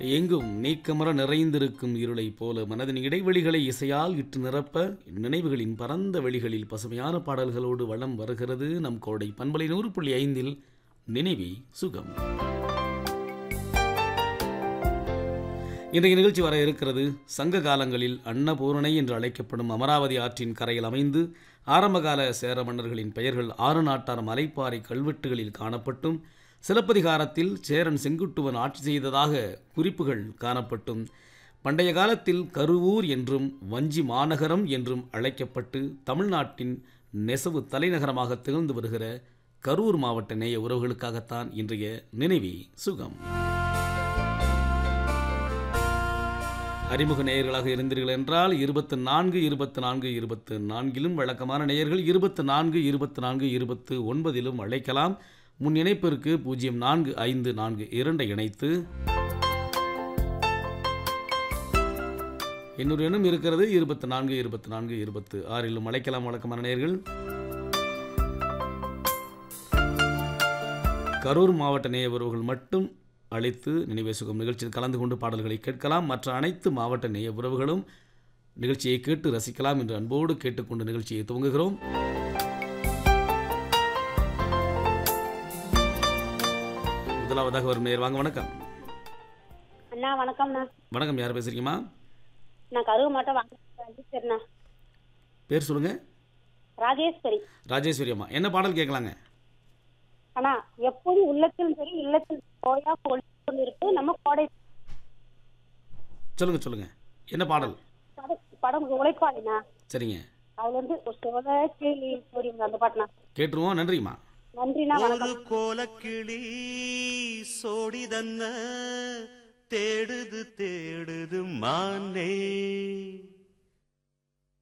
எங்கும் நீக்கமர நிறைந்திருக்கும் இருளைப் போல மனதின் இடைவெளிகளை இசையால் இட்டு நிரப்ப நினைவுகளின் பரந்த வெளிகளில் பசுமையான பாடல்களோடு வளம் வருகிறது நம் கோடை பண்பலை நூறு புள்ளி ஐந்தில் நினைவி சுகம் இன்றைய நிகழ்ச்சி வர இருக்கிறது சங்க காலங்களில் அன்னபூரணை என்று அழைக்கப்படும் அமராவதி ஆற்றின் கரையில் அமைந்து ஆரம்பகால சேர மன்னர்களின் பெயர்கள் ஆறு நாட்டார் மலைப்பாறை கல்வெட்டுகளில் காணப்பட்டும் சிலப்பதிகாரத்தில் சேரன் செங்குட்டுவன் ஆட்சி செய்ததாக குறிப்புகள் காணப்பட்டும் பண்டைய காலத்தில் கருவூர் என்றும் வஞ்சி மாநகரம் என்றும் அழைக்கப்பட்டு தமிழ்நாட்டின் நெசவு தலைநகரமாக திகழ்ந்து வருகிற கரூர் மாவட்ட நேய உறவுகளுக்காகத்தான் இன்றைய நினைவி சுகம் அறிமுக நேயர்களாக இருந்தீர்கள் என்றால் இருபத்து நான்கு இருபத்து நான்கு இருபத்து நான்கிலும் வழக்கமான நேயர்கள் இருபத்து நான்கு இருபத்து நான்கு இருபத்து ஒன்பதிலும் அழைக்கலாம் முன் இணைப்பிற்கு பூஜ்ஜியம் நான்கு ஐந்து நான்கு இரண்டை இணைத்து இன்னொரு எண்ணம் இருக்கிறது இருபத்து நான்கு இருபத்து நான்கு இருபத்து ஆறிலும் அழைக்கலாம் வழக்கமான நேயர்கள் கரூர் மாவட்ட நேய உறவுகள் மட்டும் அழைத்து நினைவே சுகம் நிகழ்ச்சியில் கலந்து கொண்டு பாடல்களை கேட்கலாம் மற்ற அனைத்து மாவட்ட நேய உறவுகளும் நிகழ்ச்சியை கேட்டு ரசிக்கலாம் என்று அன்போடு கேட்டுக்கொண்டு நிகழ்ச்சியை துவங்குகிறோம் முதலாவதாக வரும் நேயர் வாங்க வணக்கம் அண்ணா வணக்கம்ண்ணா வணக்கம் யார் பேசுறீங்கம்மா நான் கருவு மாவட்டம் வாங்க ராஜேஸ்வரிண்ணா பேர் சொல்லுங்க ராஜேஸ்வரி ராஜேஸ்வரி அம்மா என்ன பாடல் கேட்கலாங்க அண்ணா எப்போதும் உள்ளத்திலும் சரி இல்லத்தில் போயா கொண்டு இருக்கு நம்ம கோடை சொல்லுங்க சொல்லுங்க என்ன பாடல் படம் படம் உழைப்பாளிண்ணா சரிங்க அதுல இருந்து ஒரு சோழ கேள்வி சூரியன் அந்த பாட்டுண்ணா கேட்டுருவோம் நன்றிம்மா நன்றிண்ணா வணக்கம் ஒரு கோலக்கிளி சோடிதன்ன தேடுது தேடுது மானே